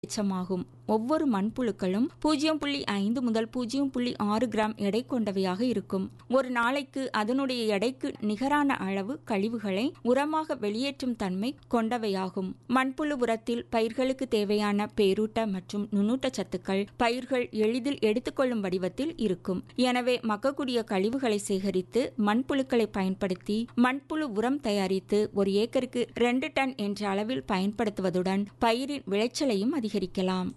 எச்சமாகும் ஒவ்வொரு மண்புழுக்களும் பூஜ்ஜியம் புள்ளி ஐந்து முதல் பூஜ்ஜியம் புள்ளி ஆறு கிராம் எடை கொண்டவையாக இருக்கும் ஒரு நாளைக்கு அதனுடைய எடைக்கு நிகரான அளவு கழிவுகளை உரமாக வெளியேற்றும் தன்மை கொண்டவையாகும் மண்புழு உரத்தில் பயிர்களுக்கு தேவையான பேரூட்ட மற்றும் நுண்ணூட்ட சத்துக்கள் பயிர்கள் எளிதில் எடுத்துக்கொள்ளும் வடிவத்தில் இருக்கும் எனவே மக்கக்கூடிய கழிவுகளை சேகரித்து மண்புழுக்களை பயன்படுத்தி மண்புழு உரம் தயாரித்து ஒரு ஏக்கருக்கு ரெண்டு டன் என்ற அளவில் பயன்படுத்துவதுடன் பயிரின் விளைச்சலையும் அதிகரிக்கலாம்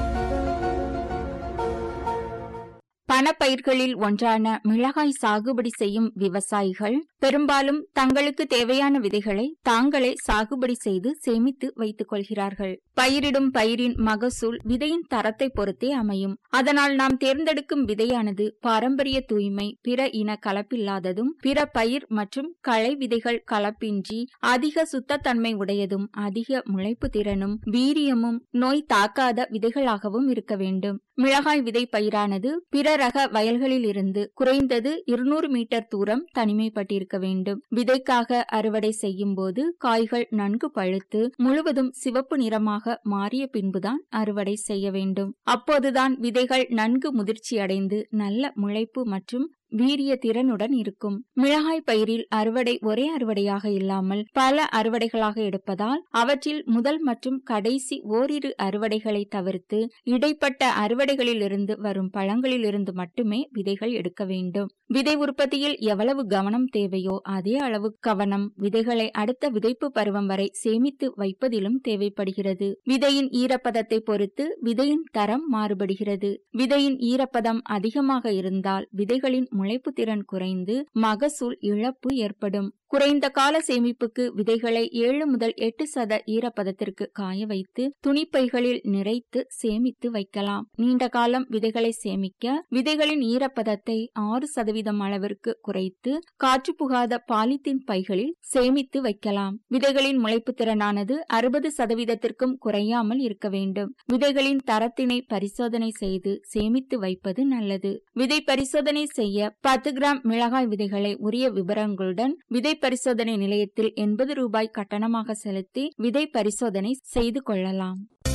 பணப்பயிர்களில் ஒன்றான மிளகாய் சாகுபடி செய்யும் விவசாயிகள் பெரும்பாலும் தங்களுக்கு தேவையான விதைகளை தாங்களே சாகுபடி செய்து சேமித்து வைத்துக் கொள்கிறார்கள் பயிரிடும் பயிரின் மகசூல் விதையின் தரத்தை பொறுத்தே அமையும் அதனால் நாம் தேர்ந்தெடுக்கும் விதையானது பாரம்பரிய தூய்மை பிற இன கலப்பில்லாததும் பிற பயிர் மற்றும் களை விதைகள் கலப்பின்றி அதிக சுத்தத்தன்மை உடையதும் அதிக முளைப்பு திறனும் வீரியமும் நோய் தாக்காத விதைகளாகவும் இருக்க வேண்டும் மிளகாய் விதை பயிரானது பிற ரக வயல்களில் இருந்து குறைந்தது இருநூறு மீட்டர் தூரம் தனிமைப்பட்டிருக்க வேண்டும் விதைக்காக அறுவடை செய்யும் போது காய்கள் நன்கு பழுத்து முழுவதும் சிவப்பு நிறமாக மாறிய பின்புதான் அறுவடை செய்ய வேண்டும் அப்போதுதான் விதைகள் நன்கு முதிர்ச்சியடைந்து நல்ல முளைப்பு மற்றும் வீரிய திறனுடன் இருக்கும் மிளகாய் பயிரில் அறுவடை ஒரே அறுவடையாக இல்லாமல் பல அறுவடைகளாக எடுப்பதால் அவற்றில் முதல் மற்றும் கடைசி ஓரிரு அறுவடைகளை தவிர்த்து இடைப்பட்ட அறுவடைகளில் இருந்து வரும் பழங்களில் இருந்து மட்டுமே விதைகள் எடுக்க வேண்டும் விதை உற்பத்தியில் எவ்வளவு கவனம் தேவையோ அதே அளவு கவனம் விதைகளை அடுத்த விதைப்பு பருவம் வரை சேமித்து வைப்பதிலும் தேவைப்படுகிறது விதையின் ஈரப்பதத்தை பொறுத்து விதையின் தரம் மாறுபடுகிறது விதையின் ஈரப்பதம் அதிகமாக இருந்தால் விதைகளின் முளைப்பு திறன் குறைந்து மகசூல் இழப்பு ஏற்படும் குறைந்த கால சேமிப்புக்கு விதைகளை ஏழு முதல் எட்டு சத ஈரப்பதத்திற்கு காய வைத்து துணிப்பைகளில் நிறைத்து சேமித்து வைக்கலாம் நீண்ட காலம் விதைகளை சேமிக்க விதைகளின் ஈரப்பதத்தை ஆறு சதவீதம் அளவிற்கு குறைத்து காற்று புகாத பாலித்தீன் பைகளில் சேமித்து வைக்கலாம் விதைகளின் முளைப்பு திறனானது அறுபது சதவீதத்திற்கும் குறையாமல் இருக்க வேண்டும் விதைகளின் தரத்தினை பரிசோதனை செய்து சேமித்து வைப்பது நல்லது விதை பரிசோதனை செய்ய பத்து கிராம் மிளகாய் விதைகளை உரிய விவரங்களுடன் விதை பரிசோதனை நிலையத்தில் எண்பது ரூபாய் கட்டணமாக செலுத்தி விதை பரிசோதனை செய்து கொள்ளலாம்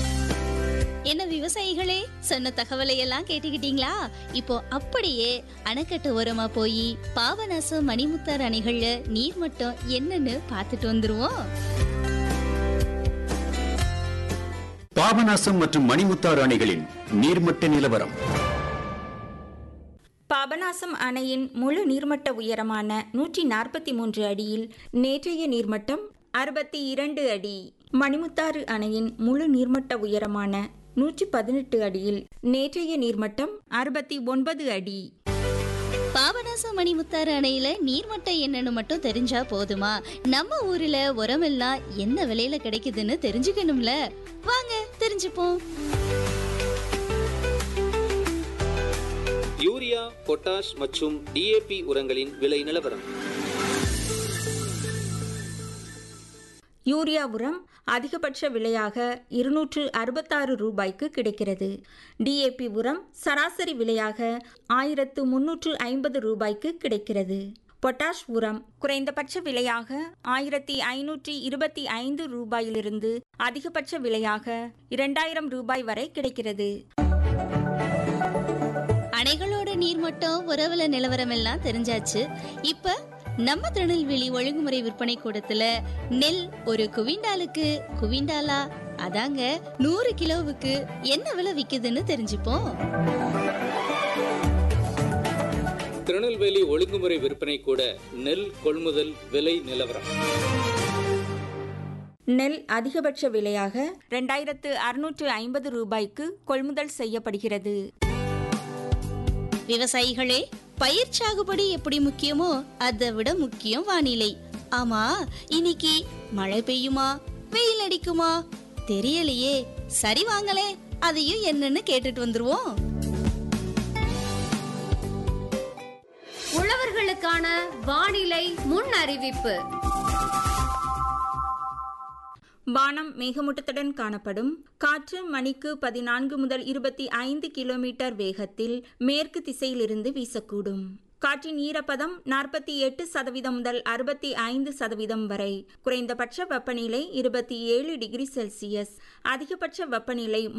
என்ன விவசாயிகளே சொன்ன தகவலை எல்லாம் கேட்டுக்கிட்டீங்களா இப்போ அப்படியே அணைக்கட்டு ஓரமா போய் பாபநாசம் மணிமுத்தார் அணைகள்ல நீர்மட்டம் என்னன்னு பார்த்துட்டு வந்துருவோம் பாபநாசம் மற்றும் மணிமுத்தாறு அணைகளின் நீர்மட்ட நிலவரம் பாபநாசம் அணையின் முழு நீர்மட்ட உயரமான நூற்றி நாற்பத்தி மூன்று அடியில் நேற்றைய நீர்மட்டம் அறுபத்தி இரண்டு அடி மணிமுத்தாறு அணையின் முழு நீர்மட்ட உயரமான நூற்றி பதினெட்டு அடியில் நேற்றைய நீர்மட்டம் அறுபத்தி ஒன்பது அடி பாபநாசம் மணிமுத்தாறு அணையில நீர்மட்டம் என்னன்னு மட்டும் தெரிஞ்சா போதுமா நம்ம ஊர்ல உரமெல்லாம் என்ன விலையில கிடைக்குதுன்னு தெரிஞ்சுக்கணும்ல வாங்க தெரிஞ்சுப்போம் யூரியா பொட்டாஷ் மற்றும் டிஏபி உரங்களின் விலை நிலவரம் யூரியா உரம் அதிகபட்ச விலையாக இருநூற்று அறுபத்தாறு ரூபாய்க்கு கிடைக்கிறது டிஏபி உரம் சராசரி விலையாக ஆயிரத்து முன்னூற்று ஐம்பது ரூபாய்க்கு கிடைக்கிறது பொட்டாஷ் உரம் குறைந்தபட்ச விலையாக ஆயிரத்தி ஐநூற்றி இருபத்தி ஐந்து ரூபாயிலிருந்து அதிகபட்ச விலையாக இரண்டாயிரம் ரூபாய் வரை கிடைக்கிறது அணைகளோட நீர்மட்டம் உறவுல நிலவரம் எல்லாம் தெரிஞ்சாச்சு இப்ப நம்ம திருநெல்வேலி ஒழுங்குமுறை விற்பனை கூடத்துல நெல் ஒரு குவிண்டாலுக்கு குவிண்டாலா அதாங்க நூறு கிலோவுக்கு என்ன விலை விக்குதுன்னு தெரிஞ்சுப்போம் திருநெல்வேலி ஒழுங்குமுறை விற்பனை கூட நெல் கொள்முதல் விலை நிலவரம் நெல் அதிகபட்ச விலையாக ரெண்டாயிரத்து அறுநூற்று ஐம்பது ரூபாய்க்கு கொள்முதல் செய்யப்படுகிறது விவசாயிகளே பயிர் சாகுபடி எப்படி முக்கியமோ அதை விட முக்கியம் வானிலை ஆமா இன்னைக்கு மழை பெய்யுமா வெயில் அடிக்குமா தெரியலையே சரி வாங்களே அதையும் என்னன்னு கேட்டுட்டு வந்துருவோம் உழவர்களுக்கான வானிலை முன் அறிவிப்பு வானம் மேகமூட்டத்துடன் காணப்படும் காற்று மணிக்கு பதினான்கு முதல் இருபத்தி ஐந்து கிலோமீட்டர் வேகத்தில் மேற்கு திசையிலிருந்து வீசக்கூடும் காற்றின் ஈரப்பதம் நாற்பத்தி எட்டு சதவீதம் முதல் அறுபத்தி ஐந்து சதவீதம் வரை குறைந்தபட்ச வெப்பநிலை இருபத்தி ஏழு டிகிரி செல்சியஸ் அதிகபட்ச வெப்பநிலை